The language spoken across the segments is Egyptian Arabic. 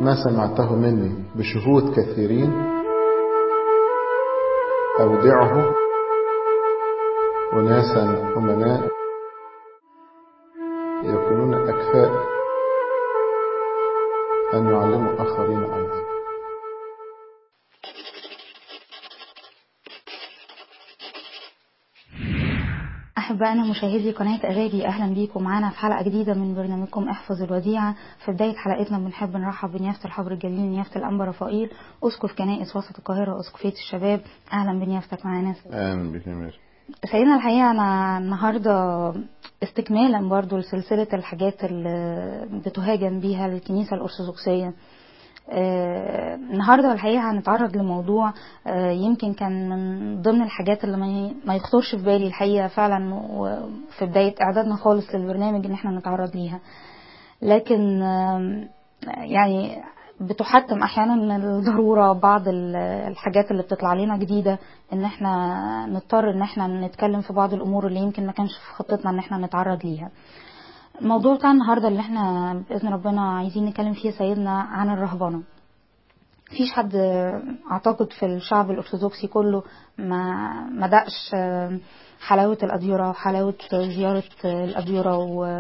ما سمعته مني بشهود كثيرين أودعه أناسا أمناء يكونون أكفاء أن يعلموا آخرين أيضا أحبائنا مشاهدي قناة أغاني أهلا بيكم معانا في حلقة جديدة من برنامجكم احفظ الوديعة في بداية حلقتنا بنحب نرحب بنيافة الحبر الجليل نيافة الأنبا رفائيل أسقف كنائس وسط القاهرة أسقفية الشباب أهلا بنيافتك معانا أهلا بك يا مير سيدنا الحقيقة أنا النهاردة استكمالا برضو لسلسلة الحاجات اللي بتهاجم بيها الكنيسة الأرثوذكسية آه النهارده الحقيقه هنتعرض لموضوع آه يمكن كان من ضمن الحاجات اللي ما, ما يخطرش في بالي الحقيقه فعلا في بدايه اعدادنا خالص للبرنامج ان احنا نتعرض ليها لكن آه يعني بتحتم احيانا من الضروره بعض الحاجات اللي بتطلع لنا جديده ان احنا نضطر ان احنا نتكلم في بعض الامور اللي يمكن ما كانش في خطتنا ان احنا نتعرض ليها الموضوع بتاع النهارده اللي احنا باذن ربنا عايزين نتكلم فيه سيدنا عن الرهبنه مفيش حد اعتقد في الشعب الارثوذكسي كله ما ما دقش حلاوه الاديره وحلاوه زياره الاديره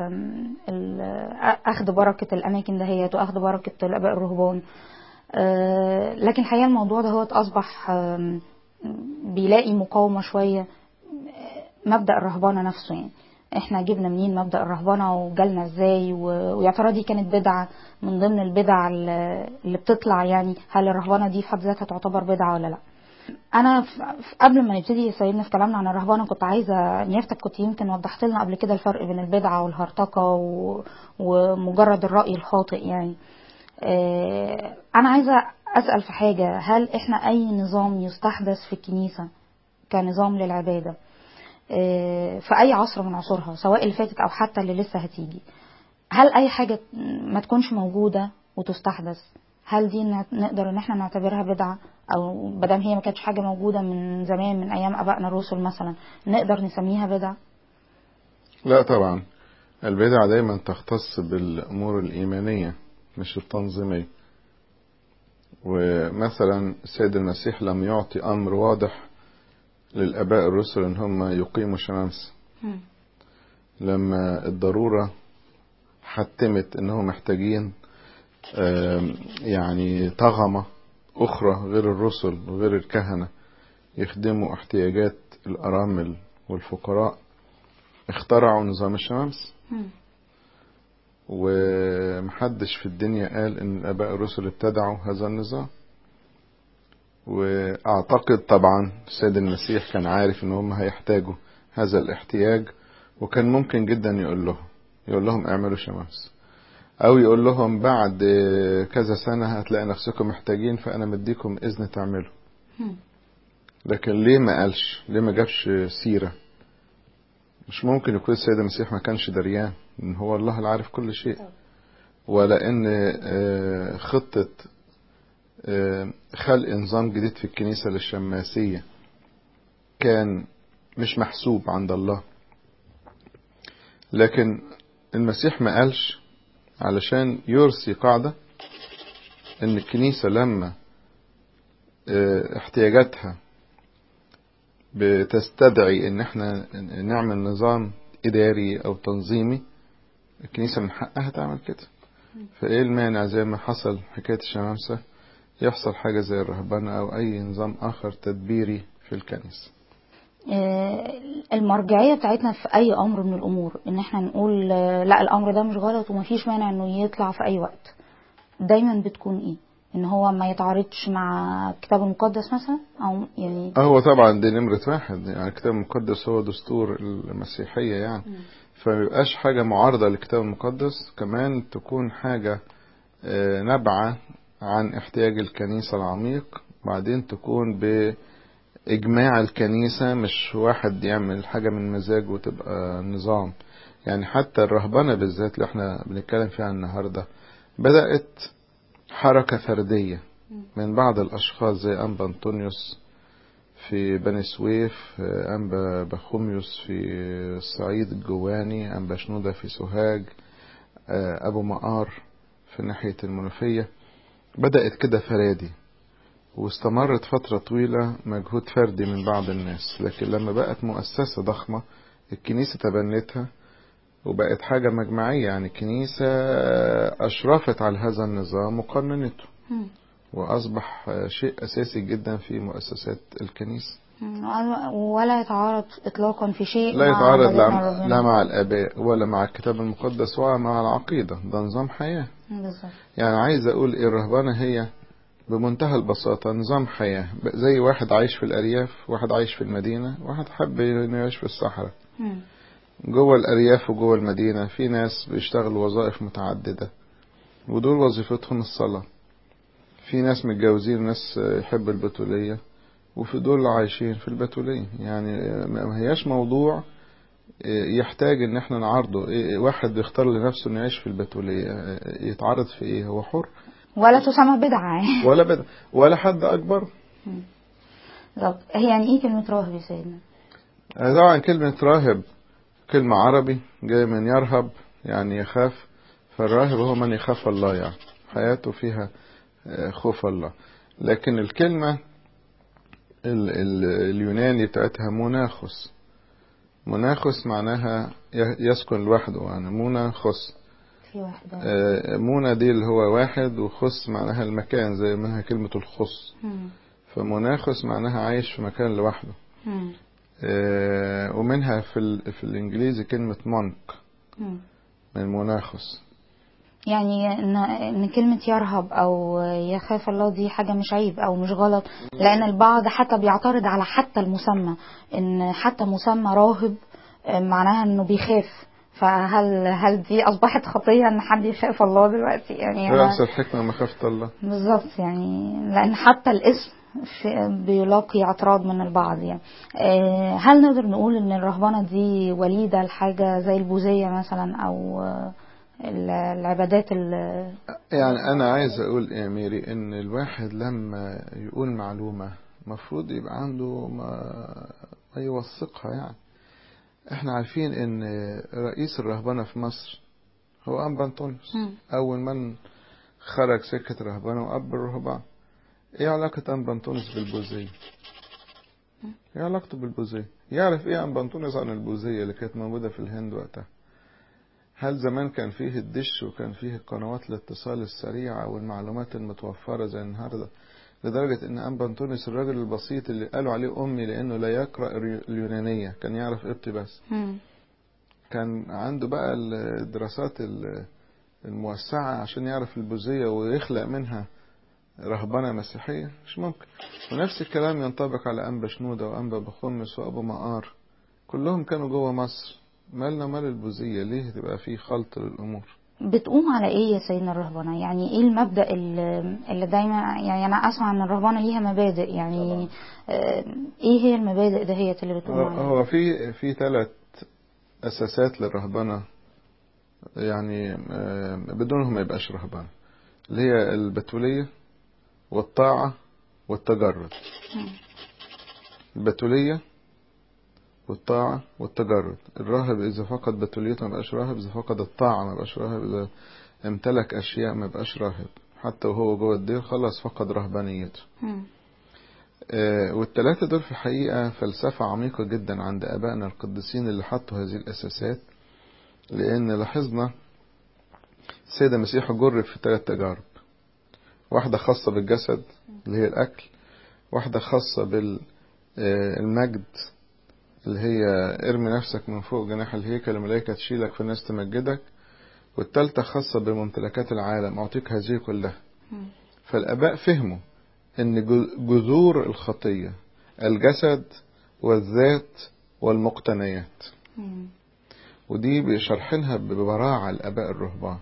واخذ بركه الاماكن دهيت واخذ بركه الاباء الرهبان لكن الحقيقه الموضوع ده هو اصبح بيلاقي مقاومه شويه مبدا الرهبنه نفسه يعني احنا جبنا منين مبدا الرهبنه وجالنا ازاي ويا ترى دي كانت بدعه من ضمن البدع اللي بتطلع يعني هل الرهبنه دي في حد ذاتها تعتبر بدعه ولا لا انا قبل ما نبتدي سيدنا في كلامنا عن الرهبنه كنت عايزه نيافتك كنت يمكن وضحت لنا قبل كده الفرق بين البدعه والهرطقه ومجرد الراي الخاطئ يعني انا عايزه اسال في حاجه هل احنا اي نظام يستحدث في الكنيسه كنظام للعباده في اي عصر من عصورها سواء اللي فاتت او حتى اللي لسه هتيجي هل اي حاجه ما تكونش موجوده وتستحدث هل دي نقدر ان احنا نعتبرها بدعه او بدل هي ما كانتش حاجه موجوده من زمان من ايام ابائنا الرسل مثلا نقدر نسميها بدعه لا طبعا البدعة دايما تختص بالامور الايمانيه مش التنظيميه ومثلا السيد المسيح لم يعطي امر واضح للآباء الرسل إن هم يقيموا شمامسة لما الضرورة حتمت إنهم محتاجين يعني طغمة أخرى غير الرسل وغير الكهنة يخدموا احتياجات الأرامل والفقراء اخترعوا نظام الشمامس ومحدش في الدنيا قال إن الآباء الرسل ابتدعوا هذا النظام واعتقد طبعا السيد المسيح كان عارف ان هم هيحتاجوا هذا الاحتياج وكان ممكن جدا يقول لهم يقول لهم اعملوا شمامس او يقول لهم بعد كذا سنة هتلاقي نفسكم محتاجين فانا مديكم اذن تعملوا لكن ليه ما قالش ليه ما جابش سيرة مش ممكن يكون السيد المسيح ما كانش دريان ان هو الله اللي عارف كل شيء ولا ان خطة خلق نظام جديد في الكنيسة للشماسية كان مش محسوب عند الله لكن المسيح ما قالش علشان يرسي قاعدة ان الكنيسة لما احتياجاتها بتستدعي ان احنا نعمل نظام اداري او تنظيمي الكنيسة من حقها تعمل كده فايه المانع زي ما حصل حكاية الشمامسة يحصل حاجة زي الرهبنة أو أي نظام آخر تدبيري في الكنيسة المرجعية بتاعتنا في أي أمر من الأمور إن إحنا نقول لا الأمر ده مش غلط ومفيش مانع إنه يطلع في أي وقت دايما بتكون إيه؟ إن هو ما يتعارضش مع الكتاب المقدس مثلا أو يعني هو طبعا دي نمرة واحد يعني الكتاب المقدس هو دستور المسيحية يعني فما يبقاش حاجة معارضة للكتاب المقدس كمان تكون حاجة نبعة عن احتياج الكنيسة العميق بعدين تكون بإجماع الكنيسة مش واحد يعمل حاجة من مزاجه وتبقى نظام يعني حتى الرهبنة بالذات اللي احنا بنتكلم فيها النهاردة بدأت حركة فردية من بعض الأشخاص زي أنبا أنطونيوس في بني سويف أنبا بخوميوس في الصعيد الجواني أنبا شنودة في سوهاج أبو مقار في ناحية المنوفية بدأت كده فرادي واستمرت فترة طويلة مجهود فردي من بعض الناس لكن لما بقت مؤسسة ضخمة الكنيسة تبنتها وبقت حاجة مجمعية يعني الكنيسة أشرفت على هذا النظام وقننته مم. وأصبح شيء أساسي جدا في مؤسسات الكنيسة مم. ولا يتعارض اطلاقا في شيء لا مع يتعارض عبادتنا لا, لربنا. لا مع الآباء ولا مع الكتاب المقدس ولا مع العقيدة ده نظام حياة بالظبط يعني عايز أقول إيه الرهبنة هي بمنتهى البساطة نظام حياة زي واحد عايش في الأرياف واحد عايش في المدينة واحد حب إنه يعيش في الصحراء مم. جوه الأرياف وجوه المدينة في ناس بيشتغلوا وظائف متعددة ودول وظيفتهم الصلاة في ناس متجوزين ناس يحب البتولية وفي دول عايشين في البتولية يعني ما هياش موضوع يحتاج ان احنا نعرضه واحد بيختار لنفسه انه يعيش في البتولية يتعرض في ايه هو حر ولا تسمى بدعة يعني. ولا بد ولا حد اكبر بالظبط هي يعني ايه كلمة راهب يا سيدنا؟ طبعا كلمة راهب كلمة عربي جاية من يرهب يعني يخاف فالراهب هو من يخاف الله يعني حياته فيها خوف الله لكن الكلمة ال ال اليوناني بتاعتها مناخس مناخس معناها يسكن لوحده يعني مناخس في واحدة منى دي اللي هو واحد وخص معناها المكان زي ما هي كلمة الخص مم. فمناخس معناها عايش في مكان لوحده مم. آه، ومنها في ال... في الانجليزي كلمة مونك مم. من مناخس يعني ان ان كلمة يرهب او يخاف الله دي حاجة مش عيب او مش غلط لان البعض حتى بيعترض على حتى المسمى ان حتى مسمى راهب آه، معناها انه بيخاف فهل هل دي اصبحت خطية ان حد يخاف الله دلوقتي يعني أنا- رأس الحكمة مخافة الله بالظبط يعني لان حتى الاسم في- بيلاقي اعتراض من البعض يعني آه، هل نقدر نقول ان الرهبنه دي وليده لحاجه زي البوذيه مثلا او آه، ال- العبادات ال- يعني أنا عايز أقول يا ميري إن الواحد لما يقول معلومة مفروض يبقى عنده ما, ما يوثقها يعني احنا عارفين ان رئيس الرهبنة في مصر هو أنبا أنطونيوس مم. أول من خرج سكة رهبنة وأب الرهبان ايه علاقة أنبا أنطونيوس بالبوذية؟ ايه علاقته بالبوذية؟ يعرف ايه أنبا أنطونيوس عن البوذية اللي كانت موجودة في الهند وقتها؟ هل زمان كان فيه الدش وكان فيه قنوات الاتصال السريعة والمعلومات المتوفرة زي النهاردة لدرجة ان أنبا أنطونيوس الراجل البسيط اللي قالوا عليه أمي لأنه لا يقرأ اليونانية كان يعرف قبطي بس مم. كان عنده بقى الدراسات ال- الموسعة عشان يعرف البوذية ويخلق منها رهبنة مسيحية مش ممكن ونفس الكلام ينطبق على أنبا شنودة وأنبا بخمس وأبو مقار كلهم كانوا جوه مصر مالنا مال البوذية ليه تبقى في خلط للأمور بتقوم على ايه يا سيدنا الرهبنه يعني ايه المبدا اللي اللي دايما يعني انا اسمع ان الرهبنه ليها مبادئ يعني آه، ايه هي المبادئ دهيت اللي بتقوم هو- عليها هو في في ثلاث أساسات للرهبنة يعني آه، بدونهم ما يبقاش رهبنة اللي هي البتولية والطاعة والتجرد مم. البتولية والطاعة والتجرد الراهب إذا فقد بتوليته ما بقاش راهب إذا فقد الطاعة ما بقاش راهب إذا امتلك أشياء ما بقاش راهب حتى وهو جوه الدير خلاص فقد رهبانيته مم. آه، والتلاتة دول في الحقيقة فلسفة عميقة جدا عند آبائنا القديسين اللي حطوا هذه الأساسات لأن لاحظنا السيد المسيح جرب في ثلاث تجارب واحدة خاصة بالجسد اللي هي الأكل واحدة خاصة بالمجد اللي هي ارمي نفسك من فوق جناح الهيكل الملائكة تشيلك فالناس تمجدك والتالتة خاصة بممتلكات العالم أعطيك هذه كلها مم. فالآباء فهموا أن جذور الخطية الجسد والذات والمقتنيات مم. ودي بشرحينها ببراعة الآباء الرهبان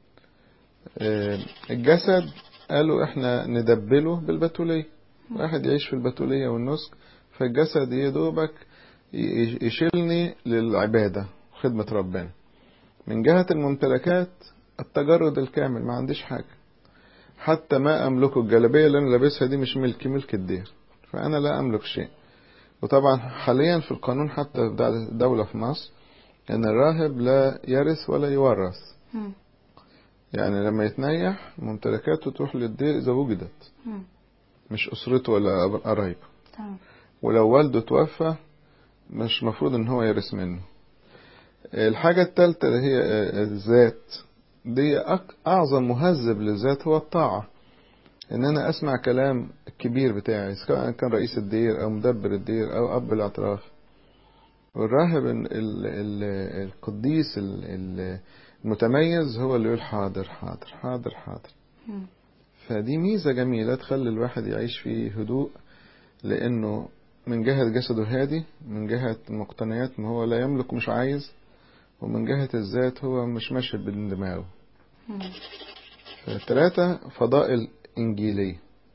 آه، الجسد قالوا احنا ندبله بالبتولية واحد يعيش في البتولية والنسك فالجسد يدوبك ي- يشيلني للعبادة خدمة ربنا من جهة الممتلكات التجرد الكامل ما عنديش حاجة حتى ما أملكه الجلابية اللي أنا لابسها دي مش ملكي ملك الدير فأنا لا أملك شيء وطبعا حاليا في القانون حتى بتاع الدولة في مصر أن الراهب لا يرث ولا يورث مم. يعني لما يتنيح ممتلكاته تروح للدير إذا وجدت مم. مش أسرته ولا قرايبه تمام ولو والده توفى مش مفروض ان هو يرث منه الحاجة الثالثة اللي هي الذات دي أك- أعظم مهذب للذات هو الطاعة إن أنا أسمع كلام الكبير بتاعي سواء كان رئيس الدير أو مدبر الدير أو أب الاعتراف والراهب ال- ال- ال- القديس ال- ال- المتميز هو اللي يقول حاضر حاضر حاضر حاضر مم. فدي ميزة جميلة تخلي الواحد يعيش في هدوء لأنه من جهة جسده هادي من جهة مقتنيات ما هو لا يملك مش عايز ومن جهة الذات هو مش ماشي بين دماغه مم. ثلاثة فضائل إنجيلية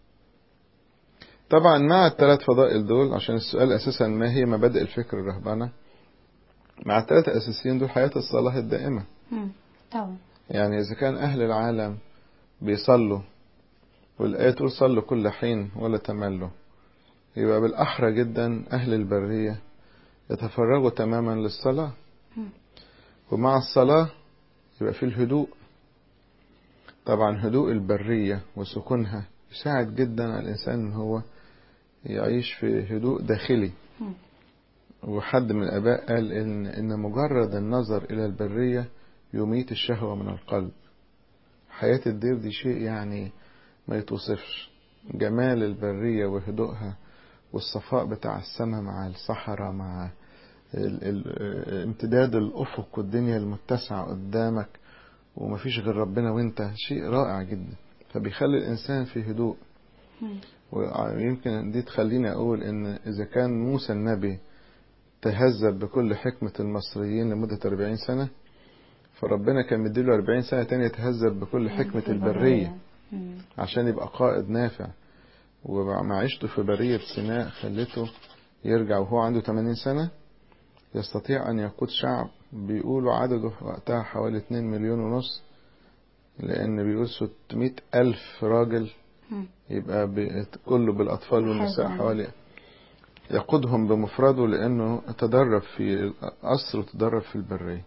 طبعا مع الثلاث فضائل دول عشان السؤال أساسا ما هي مبادئ الفكر الرهبنة مع الثلاثة أساسيين دول حياة الصلاة الدائمة مم. طبعا يعني إذا كان أهل العالم بيصلوا والآية تقول صلوا كل حين ولا تملوا يبقى بالأحرى جدا أهل البرية يتفرغوا تماما للصلاة مم. ومع الصلاة يبقى في الهدوء طبعا هدوء البرية وسكونها يساعد جدا على الإنسان إن هو يعيش في هدوء داخلي مم. وحد من الآباء قال إن إن مجرد النظر إلى البرية يميت الشهوة من القلب حياة الدير دي شيء يعني ما يتوصفش جمال البرية وهدوءها والصفاء بتاع السماء مع الصحراء مع ال ال امتداد الأفق والدنيا المتسعة قدامك ومفيش غير ربنا وانت شيء رائع جدا فبيخلي الإنسان في هدوء مم. ويمكن دي تخليني أقول إن إذا كان موسى النبي تهذب بكل حكمة المصريين لمدة 40 سنة فربنا كان مديله 40 سنة تانية يتهذب بكل حكمة البرية مم. عشان يبقى قائد نافع ومعيشته في برية سيناء خلته يرجع وهو عنده 80 سنة يستطيع أن يقود شعب بيقولوا عدده وقتها حوالي 2 مليون ونص لأن بيقول 600 ألف راجل مم. يبقى ب- كله بالأطفال والنساء حلو. حوالي يقودهم بمفرده لأنه تدرب في القصر وتدرب في البرية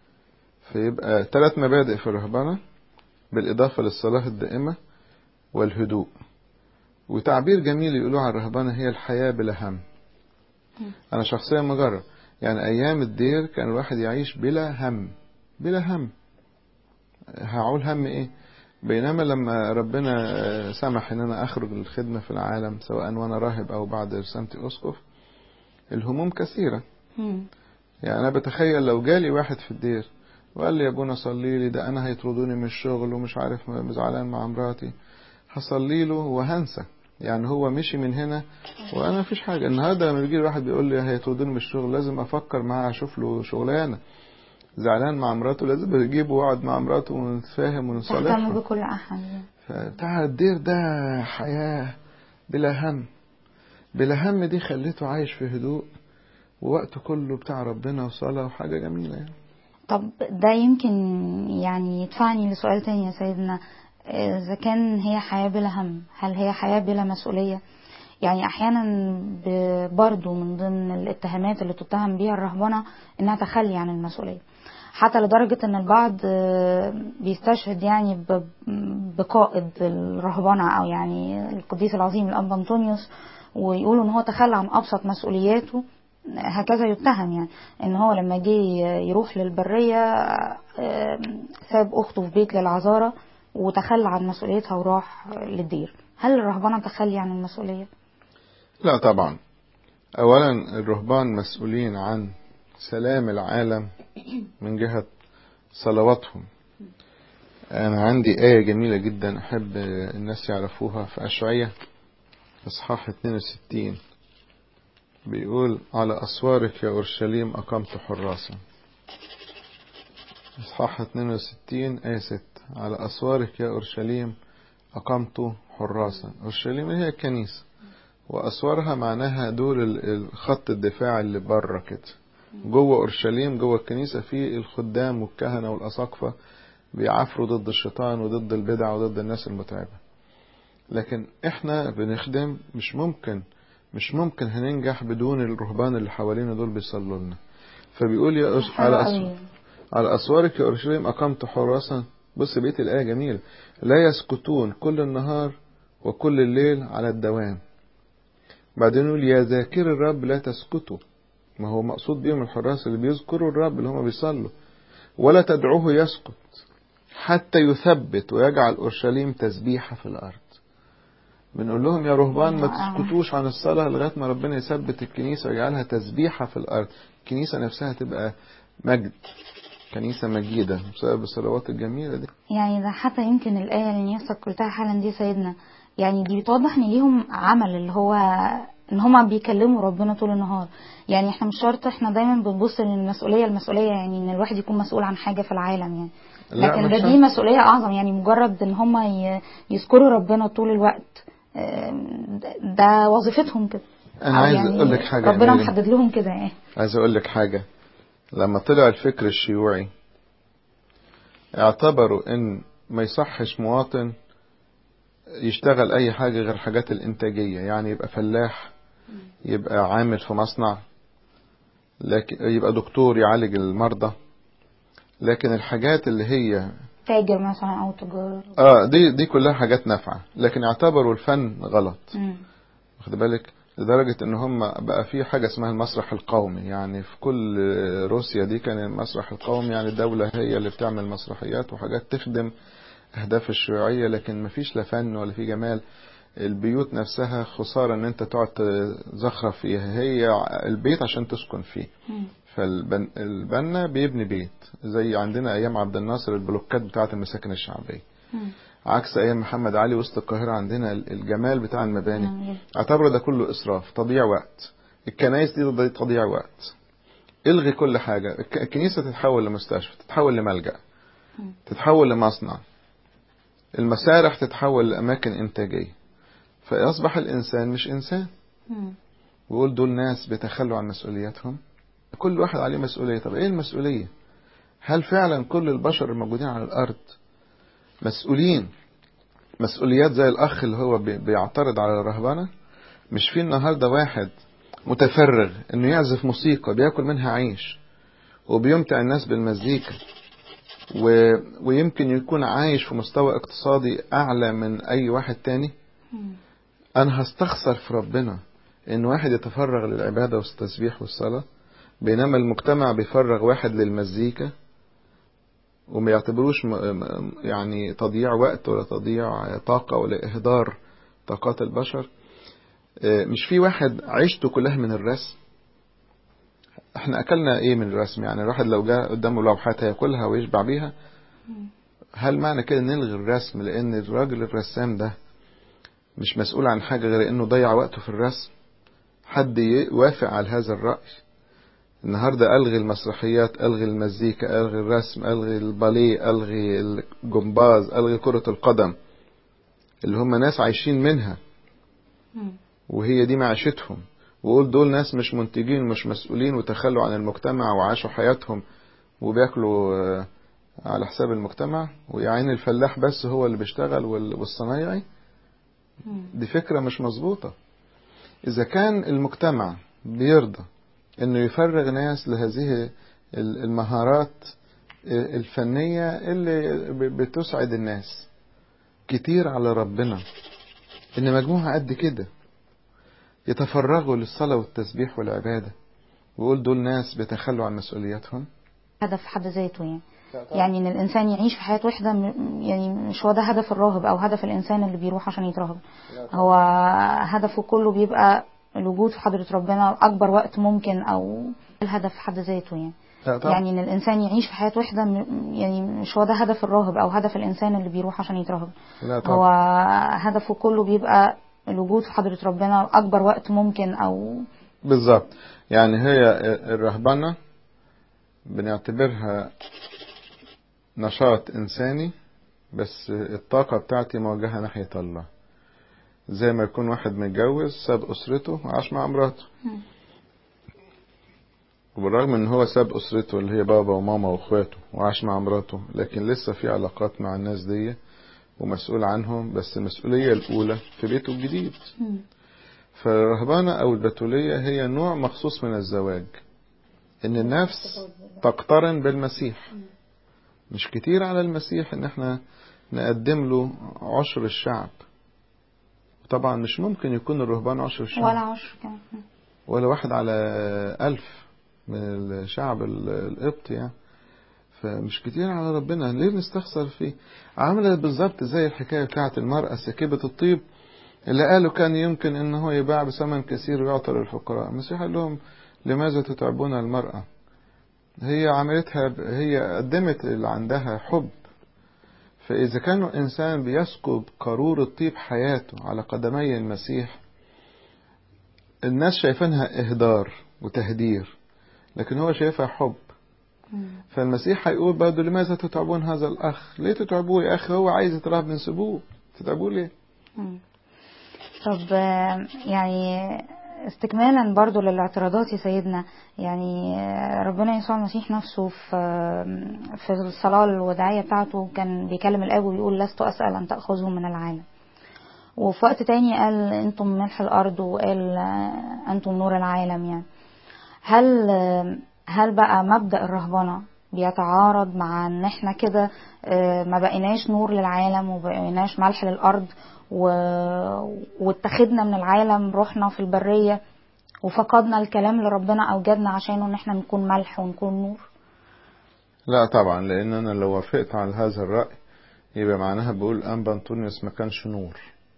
فيبقى ثلاث مبادئ في الرهبنة بالإضافة للصلاة الدائمة والهدوء وتعبير جميل يقولوه عن الرهبنة هي الحياة بلا هم مم. أنا شخصيا مجرب يعني أيام الدير كان الواحد يعيش بلا هم بلا هم هعول هم إيه بينما لما ربنا آه، سمح ان انا اخرج للخدمة في العالم سواء وانا راهب او بعد رسامتي اسقف الهموم كثيرة مم. يعني انا بتخيل لو جالي واحد في الدير وقال لي يا ابونا صلي لي ده انا هيطردوني من الشغل ومش عارف زعلان مع مراتي هصلي له وهنسى يعني هو مشي من هنا وانا مفيش حاجة النهاردة لما بيجي واحد بيقول لي هيطردوني من الشغل لازم افكر معاه اشوف له شغلانة زعلان مع مراته لازم اجيبه واقعد مع مراته ونتفاهم ونصالحه تهتم بكل أحد فبتاع الدير ده حياة بلا هم بلا هم دي خليته عايش في هدوء ووقته كله بتاع ربنا وصلاة وحاجة جميلة يعني طب ده يمكن يعني يدفعني لسؤال تاني يا سيدنا إذا كان هي حياة بلا هم هل هي حياة بلا مسؤولية يعني أحيانا ب- برضو من ضمن الاتهامات اللي تتهم بيها الرهبنة إنها تخلي عن المسؤولية حتى لدرجة إن البعض آه، بيستشهد يعني ب- بقائد الرهبنة أو يعني القديس العظيم الأب أنطونيوس ويقولوا إن هو تخلى عن أبسط مسؤولياته هكذا يتهم يعني ان هو لما جه يروح للبرية آه، ساب اخته في بيت للعذارة وتخلى عن مسؤوليتها وراح للدير هل الرهبنة تخلي عن المسؤولية؟ لا طبعا أولا الرهبان مسؤولين عن سلام العالم من جهة صلواتهم أنا عندي آية جميلة جدا أحب الناس يعرفوها في أشعية إصحاح 62 بيقول على أسوارك يا أورشليم أقمت حراسا إصحاح 62 آية 6 على أسوارك يا أورشليم أقمت حراسا أورشليم هي الكنيسة وأسوارها معناها دول ال- الخط الدفاع اللي بره كده جوه أورشليم جوه الكنيسة في الخدام والكهنة والأساقفة بيعافروا ضد الشيطان وضد البدع وضد الناس المتعبة لكن احنا بنخدم مش ممكن مش ممكن هننجح بدون الرهبان اللي حوالينا دول بيصلوا لنا فبيقول يا أس... على, حلو أس... قوي. على أسوارك يا أورشليم أقمت حراسا بص بقية الآية جميلة لا يسكتون كل النهار وكل الليل على الدوام بعدين يقول يا ذاكر الرب لا تسكتوا ما هو مقصود بيهم الحراس اللي بيذكروا الرب اللي هم بيصلوا ولا تدعوه يسكت حتى يثبت ويجعل أورشليم تسبيحة في الأرض بنقول لهم يا رهبان ما تسكتوش عن الصلاة لغاية ما ربنا يثبت الكنيسة ويجعلها تسبيحة في الأرض الكنيسة نفسها تبقى مجد كنيسة مجيدة بسبب الصلوات الجميلة دي يعني ده حتى يمكن الآية اللي نفسك قلتها حالا دي سيدنا يعني دي بتوضح ان ليهم عمل اللي هو ان هما بيكلموا ربنا طول النهار يعني احنا مش شرط احنا دايما بنبص للمسؤولية المسؤولية يعني ان الواحد يكون مسؤول عن حاجة في العالم يعني لا، لكن مش ده شرط. دي مسؤولية اعظم يعني مجرد ان هما ي- يذكروا ربنا طول الوقت آم، ده- ده وظيفتهم كده أنا أو عايز يعني أقول لك حاجة ربنا يا ميري. محدد لهم كده يعني عايز أقول لك حاجة لما طلع الفكر الشيوعي اعتبروا إن ما يصحش مواطن يشتغل أي حاجة غير حاجات الإنتاجية يعني يبقى فلاح يبقى عامل في مصنع لكن يبقى دكتور يعالج المرضى لكن الحاجات اللي هي تاجر مثلا او تجار اه دي دي كلها حاجات نافعه لكن اعتبروا الفن غلط مم. واخد بالك لدرجة ان هم بقى في حاجة اسمها المسرح القومي يعني في كل روسيا دي كان المسرح القومي يعني الدولة هي اللي بتعمل مسرحيات وحاجات تخدم اهداف الشيوعية لكن مفيش لا فن ولا في جمال البيوت نفسها خسارة ان انت تقعد تزخرف فيها هي البيت عشان تسكن فيه مم. فالبنا بيبني بيت زي عندنا ايام عبد الناصر البلوكات بتاعة المساكن الشعبية مم. عكس ايام محمد علي وسط القاهرة عندنا الجمال بتاع المباني جميل. اعتبر ده كله اسراف تضييع وقت الكنائس دي ده تضييع وقت الغي كل حاجة الك- الكنيسة تتحول لمستشفى تتحول لملجأ مم. تتحول لمصنع المسارح تتحول لأماكن إنتاجية فيصبح الإنسان مش إنسان مم. ويقول دول ناس بيتخلوا عن مسؤولياتهم كل واحد عليه مسؤولية طب إيه المسؤولية هل فعلا كل البشر الموجودين على الأرض مسؤولين مسؤوليات زي الأخ اللي هو بي- بيعترض على الرهبنة مش في النهاردة واحد متفرغ إنه يعزف موسيقى بياكل منها عيش وبيمتع الناس بالمزيكا و... ويمكن يكون عايش في مستوى اقتصادي أعلى من أي واحد تاني مم. أنا هستخسر في ربنا إن واحد يتفرغ للعبادة والتسبيح والصلاة بينما المجتمع بيفرغ واحد للمزيكا وما يعتبروش م- م- يعني تضييع وقت ولا تضييع طاقة ولا إهدار طاقات البشر آه، مش في واحد عيشته كلها من الرسم احنا أكلنا إيه من الرسم يعني الواحد لو جاء قدامه لوحات هياكلها ويشبع بيها هل معنى كده نلغي الرسم لأن الراجل الرسام ده مش مسؤول عن حاجة غير إنه ضيع وقته في الرسم حد يوافق على هذا الرأي النهاردة ألغي المسرحيات ألغي المزيكا ألغي الرسم ألغي الباليه ألغي الجمباز ألغي كرة القدم اللي هم ناس عايشين منها مم. وهي دي معيشتهم وقول دول ناس مش منتجين ومش مسؤولين وتخلوا عن المجتمع وعاشوا حياتهم وبياكلوا آه، على حساب المجتمع ويعين الفلاح بس هو اللي بيشتغل وال- والصنايعي مم. دي فكرة مش مظبوطة إذا كان المجتمع بيرضى إنه يفرغ ناس لهذه ال- المهارات الفنية اللي ب- بتسعد الناس كتير على ربنا إن مجموعة قد كده يتفرغوا للصلاة والتسبيح والعبادة ويقول دول ناس بيتخلوا عن مسؤولياتهم هدف في حد ذاته يعني يعني ان الانسان يعيش في حياه وحده م- يعني مش هو ده هدف الراهب او هدف الانسان اللي بيروح عشان يتراهب هو هدفه كله بيبقى الوجود في حضره ربنا اكبر وقت ممكن او الهدف في حد ذاته يعني لا طبعا. يعني ان الانسان يعيش في حياه وحده م- يعني مش هو ده هدف الراهب او هدف الانسان اللي بيروح عشان يتراهب لا طبعا. هو هدفه كله بيبقى الوجود في حضره ربنا اكبر وقت ممكن او بالظبط يعني هي الرهبنة بنعتبرها نشاط إنساني بس الطاقة بتاعتي موجهة ناحية الله زي ما يكون واحد متجوز ساب أسرته وعاش مع مراته مم. وبالرغم ان هو ساب أسرته اللي هي بابا وماما واخواته وعاش مع مراته لكن لسه في علاقات مع الناس دي ومسؤول عنهم بس المسؤولية الأولى في بيته الجديد مم. فالرهبانة أو البتولية هي نوع مخصوص من الزواج إن النفس تقترن بالمسيح مش كتير على المسيح ان احنا نقدم له عشر الشعب طبعا مش ممكن يكون الرهبان عشر الشعب ولا عشر كمان ولا واحد على ألف من الشعب القبطي يعني فمش كتير على ربنا ليه نستخسر فيه عاملة بالظبط زي الحكاية بتاعت المرأة سكيبة الطيب اللي قالوا كان يمكن ان هو يباع بثمن كثير ويعطى للفقراء المسيح قال لهم لماذا تتعبون المرأة هي عملتها هي قدمت اللي عندها حب فإذا كان إنسان بيسكب قارور الطيب حياته على قدمي المسيح الناس شايفينها إهدار وتهدير لكن هو شايفها حب فالمسيح هيقول برضه لماذا تتعبون هذا الأخ ليه تتعبوه يا أخي هو عايز يترهب من سبوه تتعبوه ليه طب يعني استكمالا برضو للاعتراضات يا سيدنا يعني ربنا يسوع المسيح نفسه في في الصلاة الوداعية بتاعته كان بيكلم الآب ويقول لست أسأل أن تأخذهم من العالم وفي وقت تاني قال أنتم ملح الأرض وقال أنتم نور العالم يعني هل هل بقى مبدأ الرهبنة بيتعارض مع ان احنا كده ما بقيناش نور للعالم وبقيناش ملح للارض و... واتخذنا من العالم رحنا في البرية وفقدنا الكلام اللي ربنا أوجدنا عشانه إن احنا نكون ملح ونكون نور لا طبعا لأن أنا لو وافقت على هذا الرأي يبقى معناها بقول أنبا أنطونيوس ما كانش نور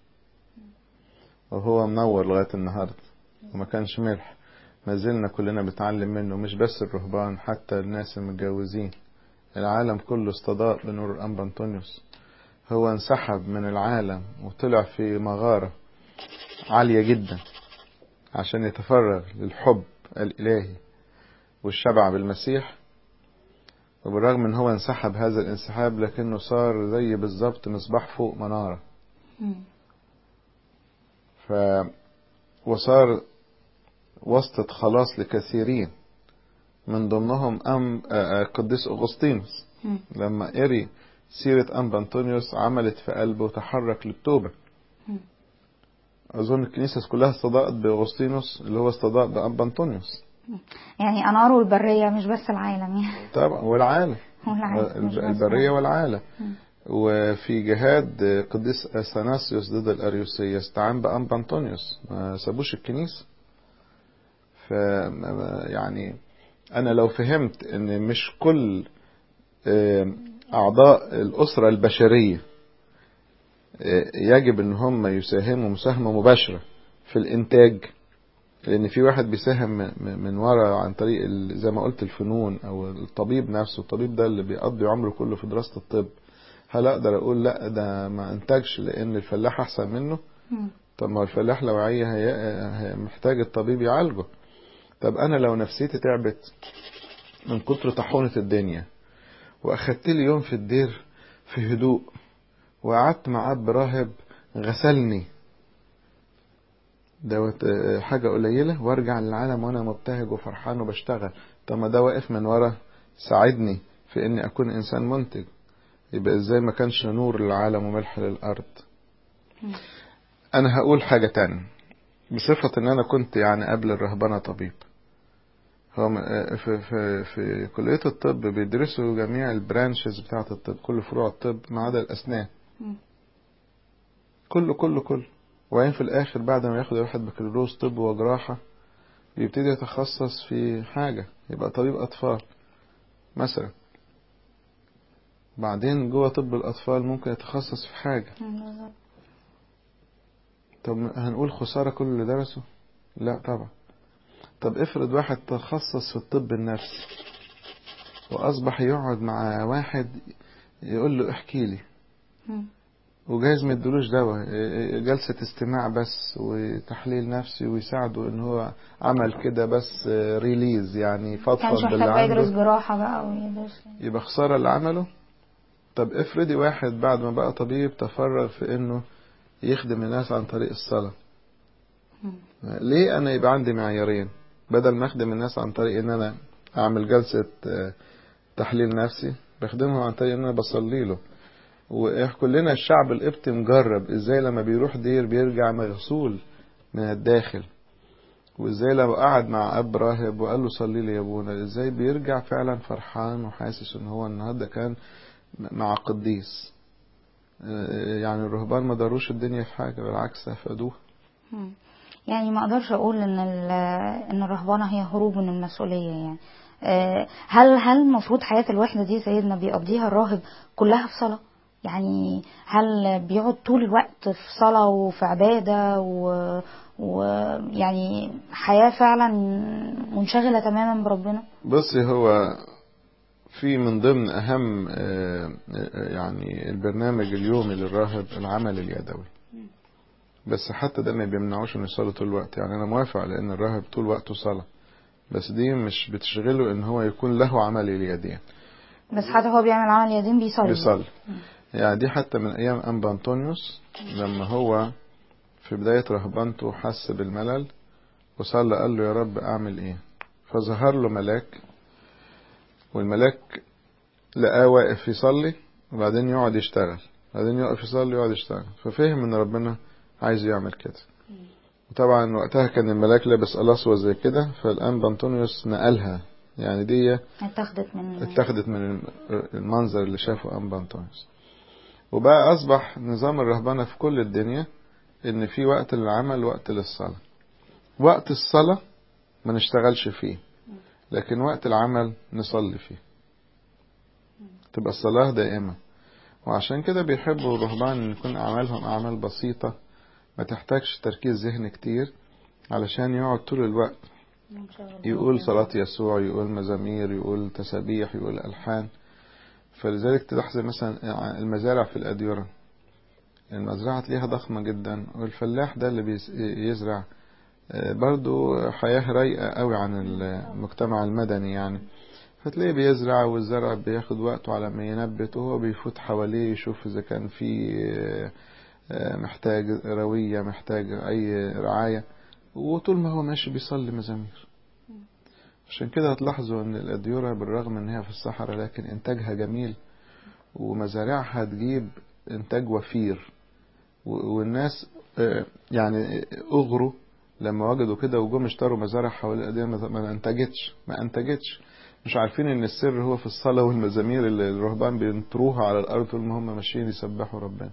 وهو منور لغاية النهاردة وما كانش ملح ما زلنا كلنا بنتعلم منه مش بس الرهبان حتى الناس المتجوزين العالم كله استضاء بنور الأنبا أنطونيوس هو انسحب من العالم وطلع في مغارة عالية جدا عشان يتفرغ للحب الإلهي والشبع بالمسيح وبالرغم ان هو انسحب هذا الانسحاب لكنه صار زي بالظبط مصباح فوق منارة ف وصار واسطة خلاص لكثيرين من ضمنهم أم قديس أغسطينوس لما قري سيرة أنبا أنطونيوس عملت في قلبه تحرك للتوبة أظن الكنيسة كلها استضاءت بأغسطينوس اللي هو استضاء بأنبا أنطونيوس يعني أناره البرية مش بس العالم يعني طبعا والعالم والعالم مش بس البرية والعالم وفي جهاد قديس أثناسيوس ضد الأريوسية استعان بأنبا أنطونيوس ما سابوش الكنيسة ف يعني أنا لو فهمت إن مش كل أعضاء الأسرة البشرية يجب إن هم يساهموا مساهمة مباشرة في الإنتاج لأن في واحد بيساهم من ورا عن طريق زي ما قلت الفنون أو الطبيب نفسه الطبيب ده اللي بيقضي عمره كله في دراسة الطب هل أقدر أقول لا ده ما أنتجش لأن الفلاح أحسن منه طب ما الفلاح لو عيه هي محتاج الطبيب يعالجه طب أنا لو نفسيتي تعبت من كتر طاحونة الدنيا واخدت لي يوم في الدير في هدوء وقعدت مع اب راهب غسلني دوت حاجة قليلة وارجع للعالم وانا مبتهج وفرحان وبشتغل طب ما ده واقف من ورا ساعدني في اني اكون انسان منتج يبقى ازاي ما كانش نور للعالم وملح للارض انا هقول حاجة تانية بصفة ان انا كنت يعني قبل الرهبنة طبيب هو في, في, في كلية الطب بيدرسوا جميع البرانشز بتاعة الطب كل فروع الطب ما عدا الأسنان كله كله كله وبعدين في الآخر بعد ما ياخد واحد بكالوريوس طب وجراحة بيبتدي يتخصص في حاجة يبقى طبيب أطفال مثلا بعدين جوه طب الأطفال ممكن يتخصص في حاجة طب هنقول خسارة كل اللي درسه لا طبعا طب افرض واحد تخصص في الطب النفسي واصبح يقعد مع واحد يقول له احكي لي وجايز ما يدلوش دواء جلسة استماع بس وتحليل نفسي ويساعده ان هو عمل كده بس ريليز يعني فضفض باللي عنده يدرس جراحة بقى ويدرس يبقى خسارة اللي عمله طب افرضي واحد بعد ما بقى طبيب تفرغ في انه يخدم الناس عن طريق الصلاة ليه انا يبقى عندي معيارين بدل ما اخدم الناس عن طريق ان انا اعمل جلسة تحليل نفسي بخدمهم عن طريق ان انا بصلي له وكلنا الشعب القبطي مجرب ازاي لما بيروح دير بيرجع مغسول من الداخل وازاي لو قعد مع اب راهب وقال له صلي لي يا ابونا ازاي بيرجع فعلا فرحان وحاسس ان هو النهارده كان مع قديس آه، يعني الرهبان ما داروش الدنيا في حاجه بالعكس افادوها مم. يعني ما اقدرش اقول ان ال- ان الرهبنه هي هروب من المسؤوليه يعني آه، هل هل المفروض حياه الوحده دي سيدنا بيقضيها الراهب كلها في صلاه يعني هل بيقعد طول الوقت في صلاه وفي عباده و ويعني حياه فعلا منشغله تماما بربنا بصي هو في من ضمن اهم آه، آه، يعني البرنامج اليومي للراهب العمل اليدوي بس حتى ده ما بيمنعوش انه يصلي طول الوقت يعني انا موافق على ان الراهب طول وقته صلاه بس دي مش بتشغله ان هو يكون له عمل اليدين بس حتى هو بيعمل عمل يدين بيصلي بيصلي يعني دي حتى من ايام انبا انطونيوس لما هو في بداية رهبنته حس بالملل وصلى قال له يا رب اعمل ايه فظهر له ملاك والملاك لقاه واقف يصلي وبعدين يقعد يشتغل بعدين يقف يصلي ويقعد يشتغل ففهم ان ربنا عايز يعمل كده وطبعا وقتها كان الملاك لابس قلاصوة زي كده فالانبا انطونيوس نقلها يعني دي اتخذت من اتخذت من المنظر اللي شافه أنبا أنطونيوس وبقى أصبح نظام الرهبنة في كل الدنيا إن في وقت للعمل وقت للصلاة وقت الصلاة ما نشتغلش فيه لكن وقت العمل نصلي فيه تبقى الصلاة دائمة وعشان كده بيحبوا الرهبان إن يكون أعمالهم أعمال بسيطة ما تحتاجش تركيز ذهني كتير علشان يقعد طول الوقت يقول صلاة يسوع يقول مزامير يقول تسابيح يقول ألحان فلذلك تلاحظ مثلا المزارع في الأديرة المزرعة تلاقيها ضخمة جدا والفلاح ده اللي بيزرع برضو حياة رايقة قوي عن المجتمع المدني يعني فتلاقيه بيزرع والزرع بياخد وقته على ما ينبت وهو بيفوت حواليه يشوف إذا كان في محتاج روية محتاج أي رعاية وطول ما هو ماشي بيصلي مزامير عشان كده هتلاحظوا ان الأديرة بالرغم ان هي في الصحراء لكن انتاجها جميل ومزارعها تجيب انتاج وفير والناس يعني اغروا لما وجدوا كده وجم اشتروا مزارع حوالي الأديرة ما انتجتش ما انتجتش مش عارفين ان السر هو في الصلاة والمزامير اللي الرهبان بينطروها على الارض طول ما هم ماشيين يسبحوا ربنا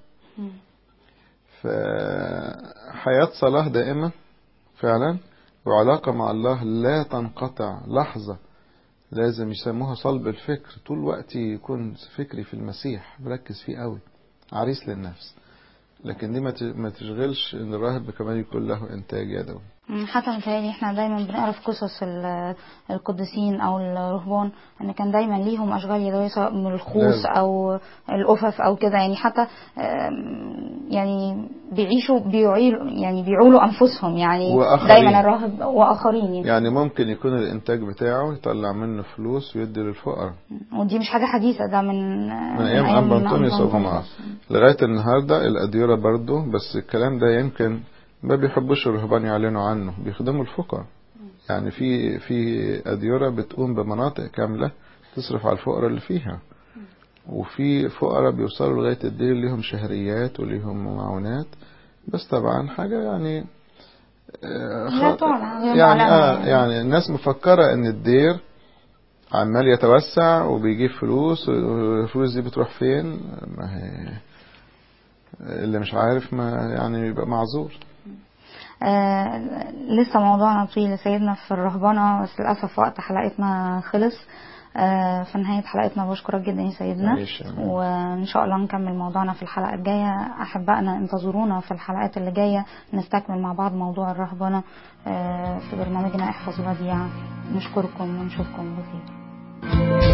فحياة صلاة دائمة فعلا وعلاقة مع الله لا تنقطع لحظة لازم يسموها صلب الفكر طول الوقت يكون فكري في المسيح بركز فيه قوي عريس للنفس لكن دي ما تشغلش ان الراهب كمان يكون له انتاج يدوي حتى متهيألي احنا دايما بنقرا في قصص القديسين او الرهبان ان كان دايما ليهم اشغال يدويه سواء من الخوص او الافف او كده يعني حتى يعني بيعيشوا بيعيلوا يعني بيعولوا انفسهم يعني وآخرين. دايما الراهب واخرين يعني. يعني ممكن يكون الانتاج بتاعه يطلع منه فلوس ويدي للفقراء ودي مش حاجه حديثه ده من من ايام ابا انطونيوس وجماعه لغايه النهارده الاديره برضو بس الكلام ده يمكن ما بيحبوش الرهبان يعلنوا عنه بيخدموا الفقراء يعني في في أديرة بتقوم بمناطق كاملة تصرف على الفقراء اللي فيها وفي فقراء بيوصلوا لغاية الدير ليهم شهريات وليهم معونات بس طبعا حاجة يعني لا طبعا يعني آه يعني الناس مفكرة ان الدير عمال يتوسع وبيجيب فلوس والفلوس دي بتروح فين ما هي اللي مش عارف ما يعني يبقى معذور آه لسه موضوعنا طويل سيدنا في الرهبنة بس للأسف وقت حلقتنا خلص آه في نهاية حلقتنا بشكرك جدا يا سيدنا وإن شاء الله نكمل موضوعنا في الحلقة الجاية أحبائنا انتظرونا في الحلقات اللي جاية نستكمل مع بعض موضوع الرهبنة آه في برنامجنا احفظ وديعة نشكركم ونشوفكم بخير